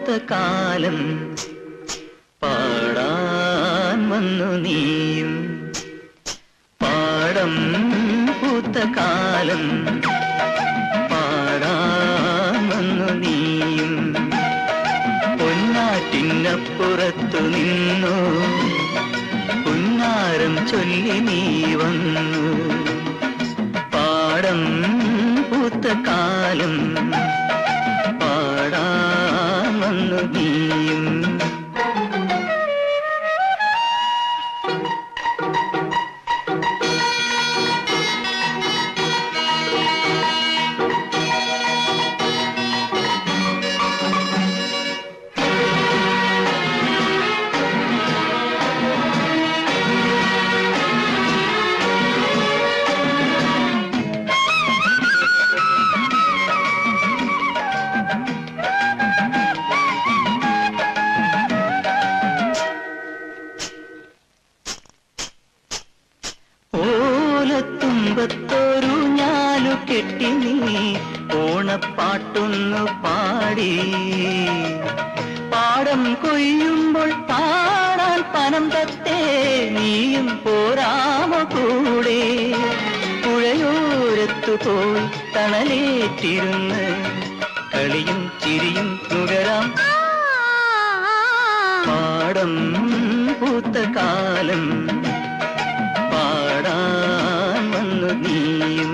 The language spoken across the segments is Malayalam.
കാലം പാടാൻ വന്നു നീയും പാടം പൂത്ത കാലം പാടാൻ വന്നു നീയും പൊന്നാറ്റിനപ്പുറത്തു നിന്നു പുന്നാരം ചൊല്ലി നീ വന്നു പാടം പൂത്ത കാലം പാടാൻ വന്നു നീയും ഓലത്തുമ്പത്തൊരു ഞാലു കെട്ടി നീ ഓണപ്പാട്ടൊന്നു പാടി പാടം കൊയ്യുമ്പോൾ പാടാൻ പനം തത്തേ നീയും പോരാമ കൂടെ പുഴയോരത്തു പോയി തണലേറ്റിരുന്ന് കളിയും ചിരിയും നുകരാം പാടം പൂത്ത കാലം പാടാൻ വന്നു നീയും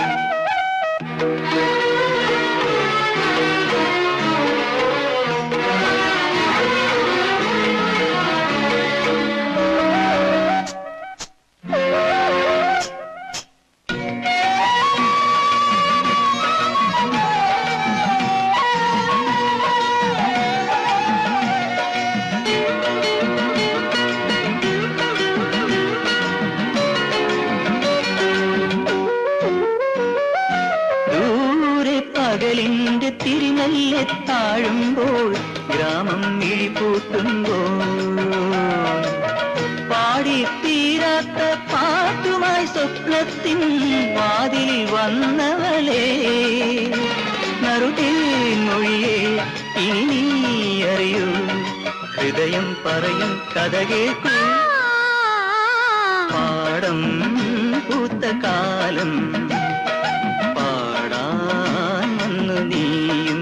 ദൂരെ പകലിന്റെ തിരിനല്ലെ താഴുമ്പോൾ ഗ്രാമം ഇഴിപൂട്ടുമ്പോൾ പാടി തീരാത്ത പാട്ടുമായി സ്വപ്നത്തിൻ വാതിൽ വന്നവളെ നറുതേ മൊഴിയെ ഇനി നീ അറിയൂ ഹൃദയം പറയും കഥ കേൾക്കൂ പാടം പൂത്ത കാലം പാടാൻ വന്നു നീയും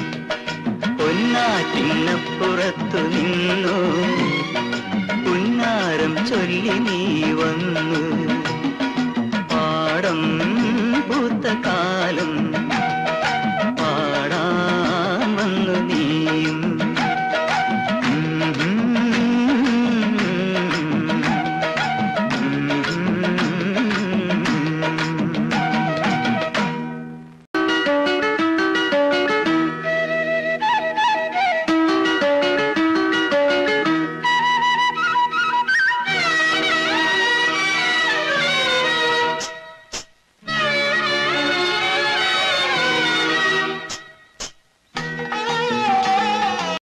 പൊന്നാറ്റിനപ്പുറത്തു നിന്നു പുന്നാരം ചൊല്ലി നീ വന്നു പാടം പൂത്ത കാലം